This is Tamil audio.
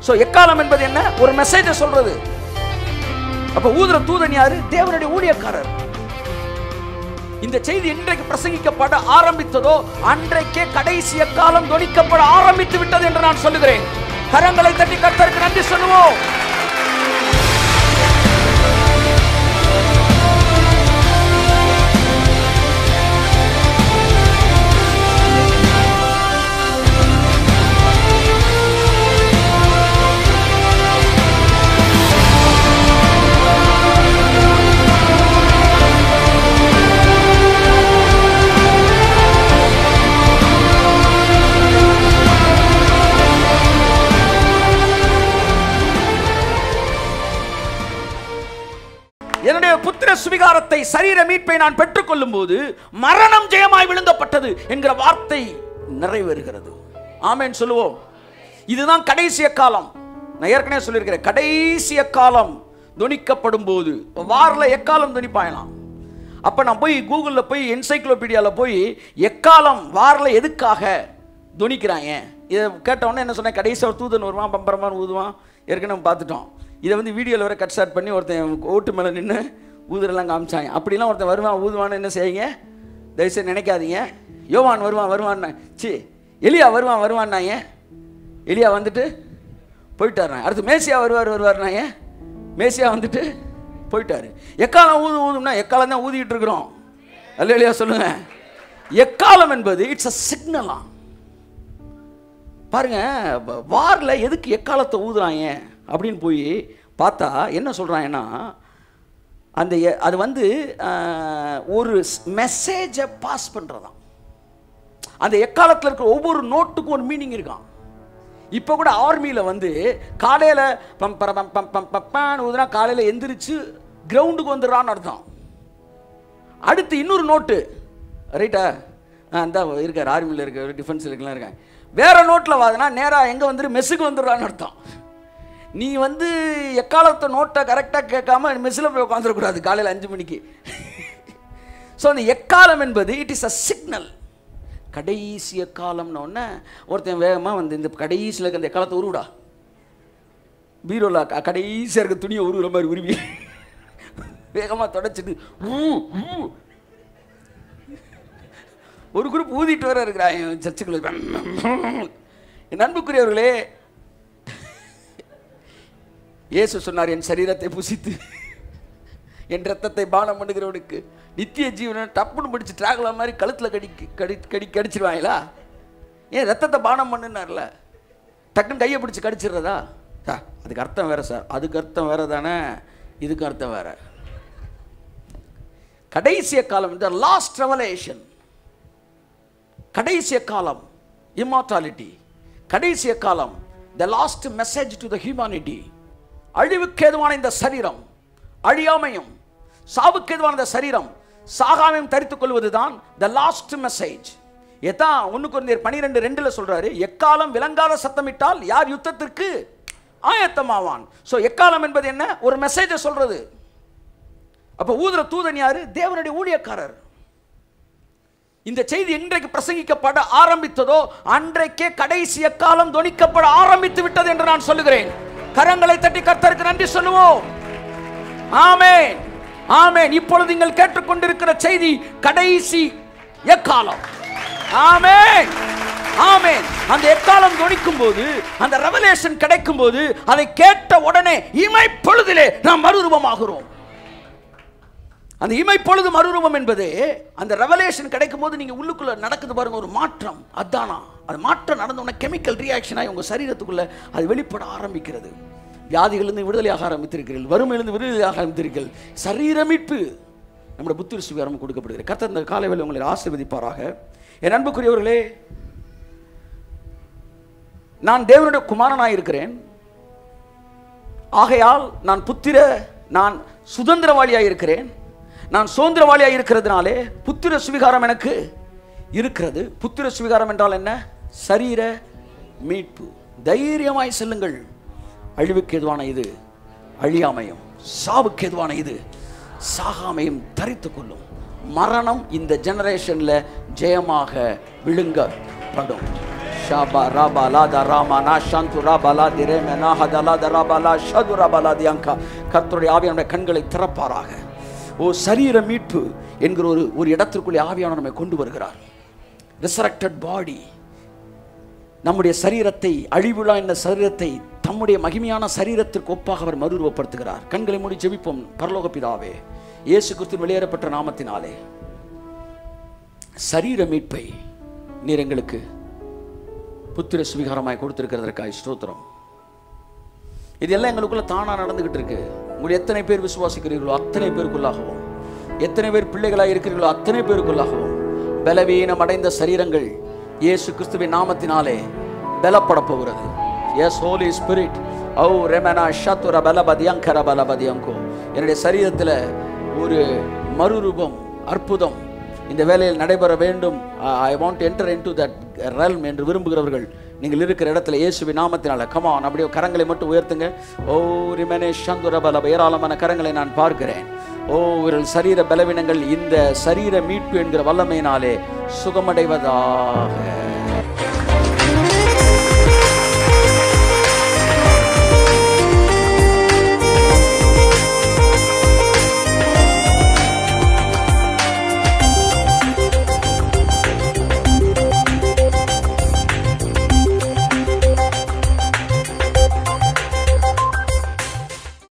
சோ எக்காலம் என்பது என்ன ஒரு மெசேஜை சொல்றது அப்ப ஊதுற தூதன் யாரு தேவனுடைய ஊழியக்காரர் இந்த செய்தி இன்றைக்கு பிரசங்கிக்கப்பட ஆரம்பித்ததோ அன்றைக்கே கடைசி எக்காலம் தொனிக்கப்பட ஆரம்பித்து விட்டது என்று நான் சொல்லுகிறேன் கரங்களை தட்டி கர்த்தருக்கு நன்றி சொல்லுவோம் என்னுடைய புத்திர சுவிகாரத்தை சரீர மீட்பை நான் பெற்றுக்கொள்ளும் போது மரணம் ஜெயமாய் விழுங்கப்பட்டது என்கிற வார்த்தை நிறைவேறுகிறது ஆமென் சொல்லுவோம் இதுதான் கடைசி காலம் நான் ஏற்கனவே சொல்லியிருக்கிறேன் கடைசி காலம் துணிக்கப்படும் போது வாரில் எக்காலம் துணிப்பாயலாம் அப்போ நான் போய் கூகுளில் போய் என்சைக்ளோபீடியாவில் போய் எக்காலம் வாரில் எதுக்காக துணிக்கிறாங்க இதை கேட்டவுடனே என்ன சொன்னேன் கடைசியாக தூதன் வருவான் பம்பரமாக ஊதுவான் ஏற்கனவே பார்த்துட்டோம் இதை வந்து வீடியோவில் வர கட் ஸ்டார்ட் பண்ணி ஒருத்தன் ஓட்டு மேலே நின்று ஊதுரெல்லாம் காமிச்சாங்க அப்படிலாம் ஒருத்தன் வருவான் ஊதுவான்னு என்ன செய்யுங்க தயவுசெய்து நினைக்காதீங்க யோவான் வருவான் வருவான்னா சி எலியா வருவான் வருவான்னாங்க எலியா வந்துட்டு போயிட்டாருண்ணா அடுத்து மேசியா வருவார் வருவார்னாங்க மேசியா வந்துட்டு போயிட்டாரு எக்காலம் ஊது ஊதும்னா எக்காலம் தான் ஊதிட்டு இருக்கிறோம் அல்ல இல்லையா சொல்லுங்க எக்காலம் என்பது இட்ஸ் அ சிக்னலா பாருங்க வ- வார்ல எதுக்கு எக்காலத்தை ஊதுறாங்க அப்படின்னு போய் பார்த்தா என்ன சொல்றாங்கன்னா அந்த எ- அது வந்து ஆஹ், ஒரு மெசேஜை பாஸ் பண்றதாம் அந்த எக்காலத்தில் இருக்கிற ஒவ்வொரு நோட்டுக்கும் ஒரு மீனிங் இருக்கான் இப்போ கூட ஆர்மியில் வந்து காலையில் பம் பர பம் பம் பம் பப்பான்னு ஊதுனா காலையில் எந்திரிச்சு கிரவுண்டுக்கு வந்துடுறான்னு அர்த்தம் அடுத்து இன்னொரு நோட்டு ரைட்டா ஆ இந்த இருக்கார் ஆர்மியில் இருக்க டிஃபென்ஸில் இருக்கலாம் இருக்கேன் வேற நோட்டில் வாதுனா நேராக எங்கே வந்துரு மெஸ்ஸுக்கு வந்துடுறான்னு அர்த்தம் நீ வந்து எக்காலத்தை நோட்டை கரெக்டாக கேட்காம மெஸ்ஸில் போய் உட்காந்துடக்கூடாது காலையில் அஞ்சு மணிக்கு ஸோ அந்த எக்காலம் என்பது இட் இஸ் அ சிக்னல் கடைசி எக்காலம்னு ஒன்று ஒருத்தன் வேகமாக வந்து இந்த கடைசியில் இருக்க அந்த எக்காலத்தை உருவிடா பீரோல க- கடைசியா இருக்க துணியை உருவுற மாதிரி உருவி வேகமாக தொடச்சிட்டு ஊ ஊ ஒரு குரூப் ஊதிட்டு வர இருக்கிறாங்க சர்ச்சுக்குள்ள என் அன்புக்குரியவர்களே இயேசு சொன்னார் என் சரீரத்தை புசித்து என் ரத்தத்தை பானம் பண்ணுகிறவனுக்கு நித்திய ஜீவனை டப்புன்னு பிடிச்சி டிராகுலா மாதிரி கழுத்தில் கடி கடி கடி கடிச்சிருவாங்களா ஏன் ரத்தத்தை பானம் பண்ணுனார்ல டக்குன்னு கையை பிடிச்சி கடிச்சிடுறதா சார் அதுக்கு அர்த்தம் வேற சார் அதுக்கு அர்த்தம் வேற தானே இதுக்கு அர்த்தம் வேற கடைசிய காலம் இந்த லாஸ்ட் ரெவலேஷன் கடைசிய காலம் இம்மார்டாலிட்டி கடைசிய காலம் the last message to the humanity அழிவுக்கேதுவான இந்த சரீரம் அழியாமையும் சாவுக்கேதுவான இந்த சரீரம் சாகாமையும் தரித்துக் கொள்வதுதான் த லாஸ்ட் மெசேஜ் எதான் ஒன்று குறைந்தர் பனிரெண்டு ரெண்டுல சொல்றாரு எக்காலம் விளங்காத சத்தமிட்டால் யார் யுத்தத்திற்கு ஆயத்தமாவான் ஸோ எக்காலம் என்பது என்ன ஒரு மெசேஜை சொல்றது அப்ப ஊதுற தூதன் யாரு தேவனுடைய ஊழியக்காரர் இந்த செய்தி இன்றைக்கு பிரசங்கிக்கப்பட ஆரம்பித்ததோ அன்றைக்கே கடைசி காலம் தொனிக்கப்பட ஆரம்பித்து விட்டது என்று நான் சொல்லுகிறேன் கரங்களை தட்டி கர்த்தருக்கு நன்றி சொல்லுவோம் ஆமென் ஆமென் இப்பொழுது நீங்கள் கேட்டுக்கொண்டிருக்கிற செய்தி கடைசி எக்காலம் ஆமென் ஆமென் அந்த எக்காலம் தொனிக்கும் போது அந்த ரெவலேஷன் கிடைக்கும் போது அதை கேட்ட உடனே இமை பொழுதிலே நாம் மறுரூபமாகிறோம் அந்த இமைப்பொழுது மறுரூபம் என்பது அந்த ரெவலேஷன் கிடைக்கும் போது நீங்க உள்ளுக்குள்ள நடக்குது பாருங்க ஒரு மாற்றம் அதானா அது மாற்றம் நடந்த உடனே கெமிக்கல் ரியாக்ஷனாக உங்க சரீரத்துக்குள்ள அது வெளிப்பட ஆரம்பிக்கிறது வியாதிகளிலிருந்து விடுதலையாக ஆரம்பித்திருக்கிறீர்கள் வறுமையிலிருந்து விடுதலையாக ஆரம்பித்திருக்கிறீர்கள் சரீர மீட்பு நம்முடைய புத்திர சுகாரம் கொடுக்கப்படுகிறது கர்த்தர் இந்த காலை வேளை உங்களை ஆசீர்வதிப்பாராக என் அன்புக்குரியவர்களே நான் தேவனுடைய குமாரனாய் இருக்கிறேன் ஆகையால் நான் புத்திர நான் சுதந்திரவாளியாக இருக்கிறேன் நான் சுதந்திரவாளியாக இருக்கிறதுனாலே புத்திர சுவிகாரம் எனக்கு இருக்கிறது புத்திர சுவிகாரம் என்றால் என்ன சரீர மீட்பு தைரியமாய் செல்லுங்கள் அழிவுக்கு எதுவான இது அழியாமையும் சாவுக்கு எதுவான இது சாகாமையும் தரித்து கொள்ளும் மரணம் இந்த ஜெனரேஷன்ல ஜெயமாக விழுங்கப்படும் ஷாபா ராபா லாதா ராமா நா ஷாந்து ராபா லா திரேமே நா ஹதா லாதா ராபா லா ஷது ராபா லா தியாங்கா கர்த்தருடைய ஆவியானுடைய கண்களை திறப்பாராக ஓ சரீர மீட்பு என்கிற ஒரு ஒரு இடத்திற்குள்ளே ஆவியானவர் நம்மை கொண்டு வருகிறார் ரிசரக்டட் பாடி நம்முடைய சரீரத்தை அழிவுலா என்ற சரீரத்தை தம்முடைய மகிமையான சரீரத்திற்கு ஒப்பாக அவர் மறுரூபப்படுத்துகிறார் கண்களை மூடி ஜெபிப்போம் பரலோக பிதாவே இயேசு கிறிஸ்து வெளியேறப்பட்ட நாமத்தினாலே சரீர மீட்பை நீர் எங்களுக்கு புத்திர சுவிகாரமாய் கொடுத்திருக்கிறதற்காய் ஸ்தோத்திரம் இது எல்லாம் எங்களுக்குள்ள தானா நடந்துகிட்டு இருக்கு உங்களை எத்தனை பேர் விசுவாசிக்கிறீர்களோ அத்தனை பேருக்குள்ளாகவும் எத்தனை பேர் பிள்ளைகளாக இருக்கிறீர்களோ அத்தனை பேருக்குள்ளாகவும் பலவீனம் அடைந்த சரீரங்கள் இயேசு கிறிஸ்துவின் நாமத்தினாலே பலப்பட போகிறது எஸ் ஹோலி ஸ்பிரிட் ஓ ரெமனா ஷத்துர பலபதியங்கர பலபதியங்கோ என்னுடைய சரீரத்தில் ஒரு மறுரூபம் அற்புதம் இந்த வேலையில் நடைபெற வேண்டும் I want enter into that realm என்று விரும்புகிறவர்கள் நீங்கள் இருக்கிற இடத்துல இயேசுவி நாமத்தினால கமான் அப்படியே கரங்களை மட்டும் உயர்த்துங்க ஓ ரிமனே சந்துரபல ஏராளமான கரங்களை நான் பார்க்கிறேன் ஓ இவர்கள் சரீர பலவீனங்கள் இந்த சரீர மீட்பு என்கிற வல்லமையினாலே சுகமடைவதாக